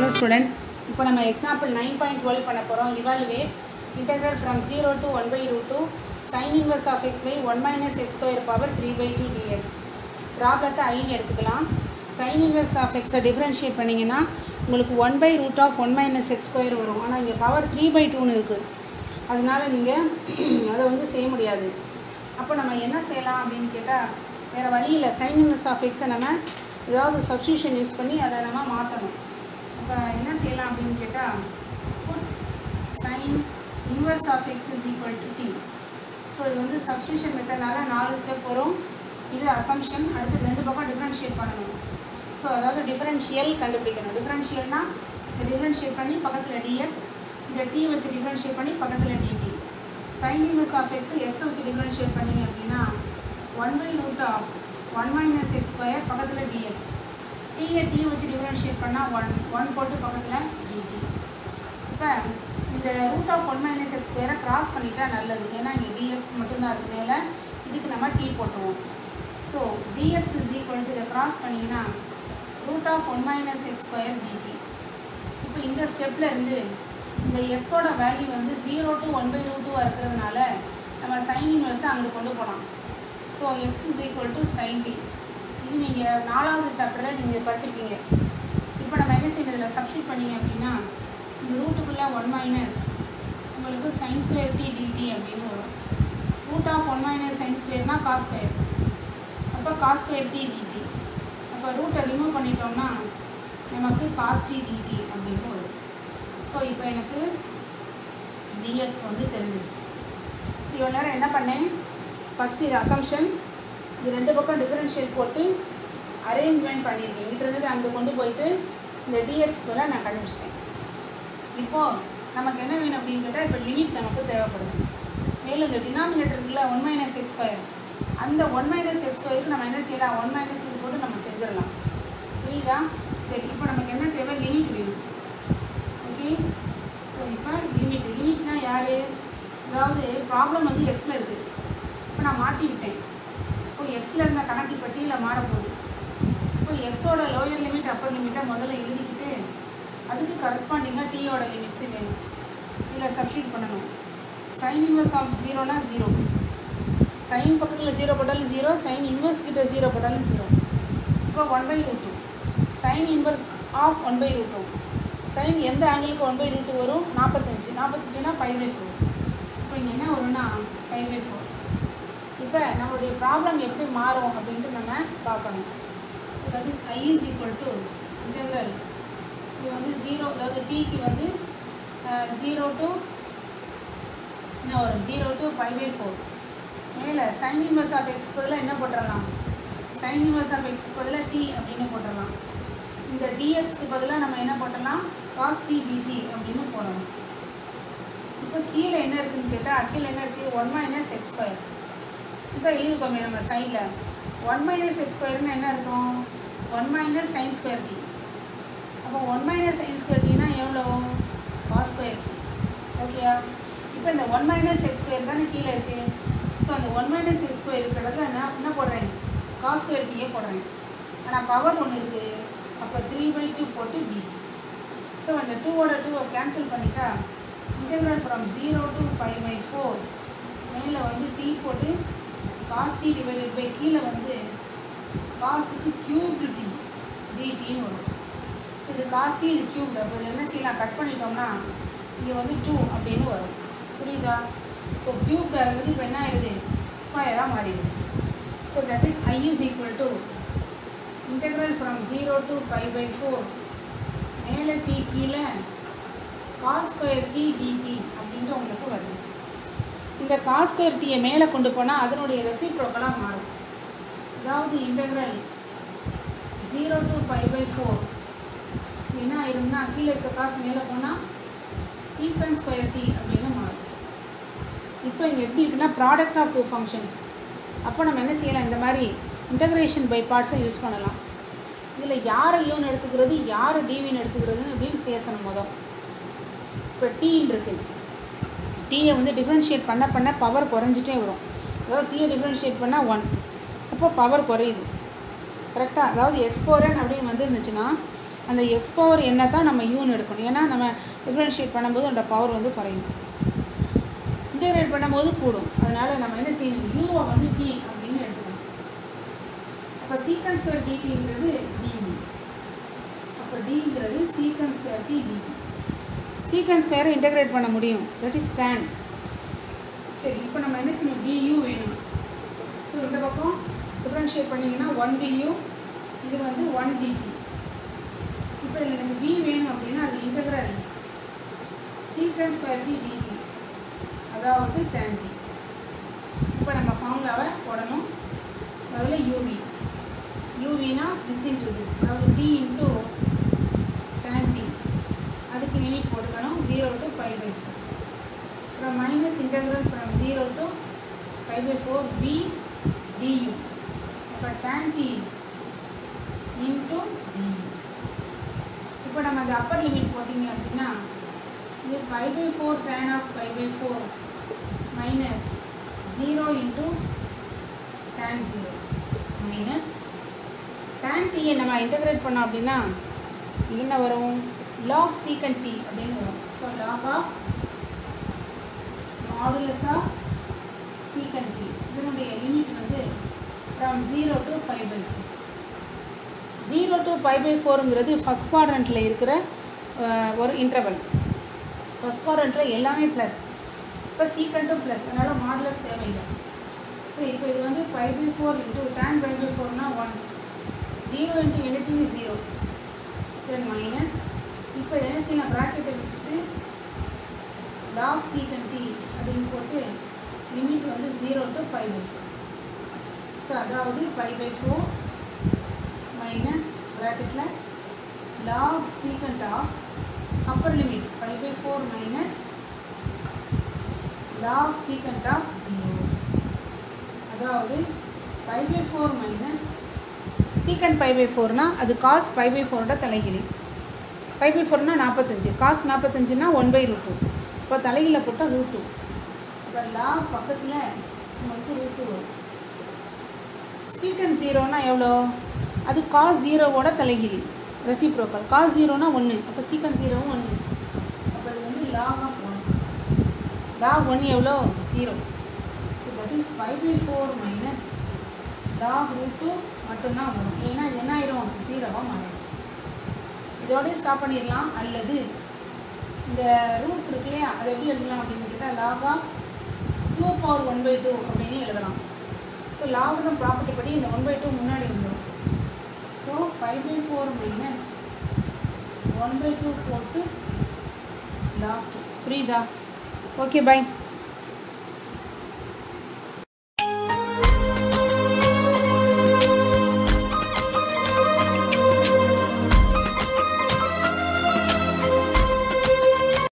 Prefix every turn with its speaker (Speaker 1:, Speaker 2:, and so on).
Speaker 1: hello students இப்போ நம்ம example nine point டுவெல் பண்ண போகிறோம் evaluate integral from zero to one by root two sine inverse of x by one minus x square power three by two d x ப்ராப்ளத்தை ஐன்னு எடுத்துக்கலாம் sine inverse of எக்ஸை differentiate பண்ணிங்கன்னா உங்களுக்கு one by root of one minus x square வரும் ஆனால் இங்கே power three by டூன்னு இருக்குது அதனால நீங்கள் அதை வந்து செய்ய முடியாது அப்போ நம்ம என்ன செய்யலாம் அப்படின்னு கேட்டால் வேறு வழி இல்லை சைன் இன்வர்ஸ் ஆஃப் எக்ஸை நம்ம ஏதாவது சப்ஸ்டியூஷன் யூஸ் பண்ணி அதை நம்ம மாற்றணும் அப்போ என்ன செய்யலாம் அப்படின்னு கேட்டால் put sine inverse of x is equal to t so இது வந்து சப்ஸ்டியூஷன் மெத்தட்னால நாலு ஸ்டெப் வரும் இது அசம்ஷன் அடுத்து ரெண்டு பக்கம் டிஃப்ரென்ஷியேட் பண்ணணும் ஸோ அதாவது டிஃப்ரென்ஷியல் கண்டுபிடிக்கணும் டிஃப்ரென்ஷியல்னா இந்த டிஃப்ரென்ஷியேட் பண்ணி பக்கத்தில் டிஎக்ஸ் இந்த டி வச்சு டிஃப்ரென்ஷியேட் பண்ணி பக்கத்தில் d t sine inverse of x எக்ஸை வச்சு டிஃப்ரென்ஷியேட் பண்ணீங்க அப்படின்னா one by root of one minus x square பக்கத்தில் டிஎக்ஸ் டீயை டி வச்சு டிஃப்ரென்ஷியேட் பண்ணால் ஒன் ஒன் போட்டு பக்கத்தில் டிடி இப்போ இந்த root of one minus x ஸ்கொயரை கிராஸ் பண்ணிட்டா நல்லது ஏன்னா இங்கே டிஎக்ஸ் மட்டும்தான் இருக்கு மேலே இதுக்கு நம்ம டி போட்டுருவோம் so d x is equal to இதை கிராஸ் பண்ணிங்கன்னா root of one minus x square d t இப்போ இந்த ஸ்டெப்பில் இருந்து இந்த எக்ஸோட வேல்யூ வந்து zero to one by root டூவாக இருக்கிறதுனால நம்ம சைன் இன்வெர்ஸை அங்கே கொண்டு போகலாம் so x is equal to sine t இது நீங்கள் நாலாவது சாப்டரில் நீங்கள் படிச்சிருக்கீங்க இப்போ நம்ம என்ன செய்யணும் இதில் சப்ஸ்டியூட் பண்ணீங்க அப்படின்னா இந்த ரூட்டுக்குள்ளே ஒன் மைனஸ் உங்களுக்கு சைன் ஸ்கொயர் டி டிடி அப்படின்னு வரும் root of one minus sine ஸ்கொயர்னால் காஸ் ஸ்கொயர் அப்போ காஸ் ஸ்கொயர் டி டிடி அப்போ ரூட்டை ரிமூவ் பண்ணிட்டோம்னா நமக்கு காஸ் டி டிடி அப்படின்னு வரும் ஸோ இப்போ எனக்கு டிஎக்ஸ் வந்து தெரிஞ்சிருச்சு ஸோ இவ்வளோ நேரம் என்ன பண்ணேன் ஃபஸ்ட்டு இது அசம்ஷன் இது ரெண்டு பக்கம் டிஃபரன்ஷியேட் போட்டு அரேஞ்ச்மெண்ட் பண்ணியிருக்கேன் இங்கிட்ட இருந்தது அங்கே கொண்டு போயிட்டு இந்த டிஎக்ஸ் போல நான் கண்டுபிடிச்சிட்டேன் இப்போது நமக்கு என்ன வேணும் அப்படின்னு கேட்டால் இப்போ லிமிட் நமக்கு தேவைப்படுது மேலும் இந்த டினாமினேட்டருக்குள்ள ஒன் மைனஸ் எக்ஸ் ஸ்கொயர் அந்த ஒன் மைனஸ் எக்ஸ் ஸ்கொயருக்கு நம்ம என்ன செய்யலாம் ஒன் மைனஸ் இது போட்டு நம்ம செஞ்சிடலாம் புரியுதா சரி இப்போ நமக்கு என்ன தேவை லிமிட் வேணும் ஓகே ஸோ இப்போ லிமிட் லிமிட்னா யார் அதாவது ப்ராப்ளம் வந்து எக்ஸில் இருக்குது இப்போ நான் மாற்றி விட்டேன் இப்போ எக்ஸில் இருந்த கணக்கு இப்போ டீயில் மாறப்போகுது இப்போ எக்ஸோட லோயர் லிமிட் அப்பர் லிமிட்டை முதல்ல எழுதிக்கிட்டு அதுக்கு கரஸ்பாண்டிங்காக டீயோட லிமிட்ஸு வேணும் இதில் சப்ஸ்டியூட் பண்ணணும் சைன் இன்வர்ஸ் ஆஃப் ஜீரோனா ஜீரோ சைன் பக்கத்தில் ஜீரோ போட்டாலும் ஜீரோ சைன் இன்வர்ஸ் கிட்ட ஜீரோ போட்டாலும் ஜீரோ இப்போ one by root two sine inverse of one by root two sine எந்த ஆங்கிளுக்கு ஒன் பை ரூட் டூ வரும் நாற்பத்தஞ்சு நாற்பத்தஞ்சுனா ஃபைவ் பை ஃபோர் இப்போ இங்கே என்ன வரும்னா ஃபைவ் பை ஃபோர் இப்போ நம்மளுடைய ப்ராப்ளம் எப்படி மாறும் அப்படின்ட்டு நம்ம பார்க்கணும் that is I is equal to integral இது வந்து ஜீரோ அதாவது டீக்கு வந்து ஜீரோ டு என்ன வரும் zero to five by four மேலே சைன் இன்வர்ஸ் ஆஃப் எக்ஸ் பதிலாக என்ன போட்டுடலாம் சைன் இன்வர்ஸ் ஆஃப் எக்ஸ்க்கு பதிலாக டி அப்படின்னு போட்டுடலாம் இந்த டிஎக்ஸ்க்கு பதிலாக நம்ம என்ன போட்டலாம் காஸ் டி டிடி அப்படின்னு போடணும் இப்போ கீழே என்ன இருக்குன்னு கேட்டால் கீழே என்ன இருக்குது ஒன் மைனஸ் எக்ஸ் ஸ்கொயர் இதான் எழுதியிருக்கோமே நம்ம சைடில் ஒன் மைனஸ் எக்ஸ் ஸ்கொயர்னு என்ன இருக்கும் one minus sine square t அப்போ ஒன் மைனஸ் சைன் ஸ்கொயர் டினா எவ்வளோ காஸ் ஸ்கொயர் டி ஓகேயா இப்போ இந்த ஒன் மைனஸ் எக்ஸ் ஸ்கொயர் தானே கீழே இருக்குது ஸோ அந்த ஒன் மைனஸ் எக்ஸ் ஸ்கொயர் இருக்கிறதுல நான் என்ன போடுறேன் காஸ் ஸ்கொயர் டியே போடுறேன் ஆனால் பவர் ஒன்று இருக்குது அப்போ த்ரீ பை டூ போட்டு டிடி ஸோ அந்த டூவோட டூவை கேன்சல் பண்ணிட்டா integral from zero to five by four மேலே வந்து டி போட்டு காஸ் டி டிவைடட் பை கீழே வந்து காசுக்கு கியூப்டு டி டிடின்னு வரும் ஸோ இது காஸ் டி இது கியூப்டு அப்போ இது என்ன செய்யலாம் கட் பண்ணிட்டோம்னா இங்கே வந்து டூ அப்படின்னு வரும் புரியுதா ஸோ கியூப்டாக இருந்தது இப்போ என்ன ஆயிடுது ஸ்கொயராக மாறிடுது so that is I is equal to integral from zero to five by four மேலே டி கீழே காஸ் ஸ்கொயர் டி டிடி அப்படின்ட்டு உங்களுக்கு வருது இந்த காஸ் ஸ்கொயர் டீயை மேலே கொண்டு போனால் அதனுடைய ரெசிப்ரோக்கலாக மாறும் அதாவது integral zero to five by four என்ன ஆயிரும்னா கீழே இருக்க காசு மேலே போனால் சீக்வன்ஸ் ஸ்கொயர் டி அப்படின்னு மாறும் இப்போ இங்கே எப்படி இருக்குன்னா ப்ராடக்ட் ஆஃப் டூ ஃபங்க்ஷன்ஸ் அப்போ நம்ம என்ன செய்யலாம் இந்த மாதிரி இன்டகிரேஷன் பை பார்ட்ஸை யூஸ் பண்ணலாம் இதில் யாரை யூன் எடுத்துக்கிறது யார் டிவின்னு எடுத்துக்கிறது அப்படின்னு பேசணும் மொதல் இப்போ டீன்னு இருக்குது டீயை வந்து டிஃப்ரென்ஷியேட் பண்ண பண்ண பவர் குறைஞ்சிட்டே வரும் அதாவது டீயை டிஃப்ரென்ஷியேட் பண்ணால் ஒன் அப்போ பவர் குறையுது கரெக்டாக அதாவது எக்ஸ்போரன் அப்படின்னு வந்துருந்துச்சுன்னா அந்த எக்ஸ் பவர் என்ன தான் நம்ம யூன்னு எடுக்கணும் ஏன்னா நம்ம டிஃப்ரென்ஷியேட் பண்ணும்போது அந்த பவர் வந்து குறையும் இன்டகிரேட் பண்ணும்போது கூடும் அதனால் நம்ம என்ன செய்யணும் யூவை வந்து டி அப்படின்னு எடுத்துக்கணும் அப்போ சீக்கன் ஸ்கொயர் டிடிங்கிறது டிவி அப்போ டிங்கிறது சீக்கன் ஸ்கொயர் டி டிவி சீக்கன் ஸ்கொயரை இன்டகிரேட் பண்ண முடியும் தட் இஸ் tan சரி இப்போ நம்ம என்ன செய்யணும் டியூ வேணும் ஸோ இந்த பக்கம் டிஃப்ரென்ஷியேட் பண்ணிங்கன்னா ஒன் டியூ இது வந்து ஒன் டிபி இப்போ இதில் எனக்கு பி வேணும் அப்படின்னா அது integral secant square t d p அதாவது tan டி இப்போ நம்ம ஃபார்முலாவை போடணும் அதில் யூவி யூவினா திஸ் இன்ட்டு திஸ் அதாவது டி இன்ட்டு tan டி அதுக்கு லிமிட் போட்டுக்கணும் zero to five by four அப்புறம் minus integral from zero to five by four p d u அப்போ tan டி இன்ட்டு டியூ இப்போ நம்ம அந்த அப்பர் லிமிட் போட்டிங்க அப்படின்னா இது five by four tan of five by four minus zero into tan zero minus tan டீயை நம்ம integrate பண்ணோம் அப்படின்னா என்ன வரும் லாக் சீக்கன் டி அப்படின்னு வரும் so log of modulus of secant t இதனுடைய லிமிட் வந்து from zero to five by four zero to five by ஃபோருங்கிறது ஃபஸ்ட் குவாட்ரண்ட்டில் இருக்கிற அஹ், ஒரு இன்டர்வல் ஃபஸ்ட் குவாட்ரண்ட்டில் எல்லாமே ப்ளஸ் இப்போ சீக்கண்ட்டும் ப்ளஸ் அதனால் மாடுலஸ் தேவையில்லை ஸோ இப்போ இது வந்து five by four into tan five by ஃபோர்னா one zero into nothing zero then minus இப்போ என்ன செய்யலாம் ப்ராக்கெட்டை விட்டுட்டு லாக் சீக்கன் டி அப்படின்னு போட்டு லிமிட் வந்து zero to five by four so அதாவது ஃபைவ் பை ஃபோர் மைனஸ் ப்ராக்கெட்டில் log secant of upper limit five by four minus log secant of zero அதாவது five by four minus secant five by ஃபோர்னால் அது cos five by ஃபோரோட தலைகிழி five by ஃபோர்னால் நாற்பத்தஞ்சு cos நாற்பத்தஞ்சுனா one by root two இப்போ தலைகீழ போட்டால் ரூட் டூ இப்போ லாக் பக்கத்தில் உங்களுக்கு ரூட் டூ வரும் சீக்கண்ட் ஜீரோனா எவ்வளோ அது காஸ் ஜீரோவோட தலைகிழி ரெசிப்ரோக்கல் காஸ் ஜீரோனா ஒன்று அப்போ சீக்கண்ட் ஜீரோவும் ஒன்று அப்போ இது வந்து log of one log one எவ்வளோ zero so that is five by four minus log root two மட்டும்தான் வரும் ஏன்னா இது என்ன ஆயிரும் ஜீரோவாக மாறிடும் இதோடய ஸ்டாப் பண்ணிடலாம் அல்லது இந்த ரூட் இருக்கு இல்லையா அதை எப்படி எழுதலாம் அப்படின்னு கேட்டால் லாகா two power one by two அப்படின்னு எழுதலாம் ஸோ லாபதம் ப்ராப்பர்ட்டி படி இந்த ஒன் பை டூ முன்னாடி வந்துடும் so five by four minus one by two போட்டு லாக் டூ புரியுதா ஓகே பை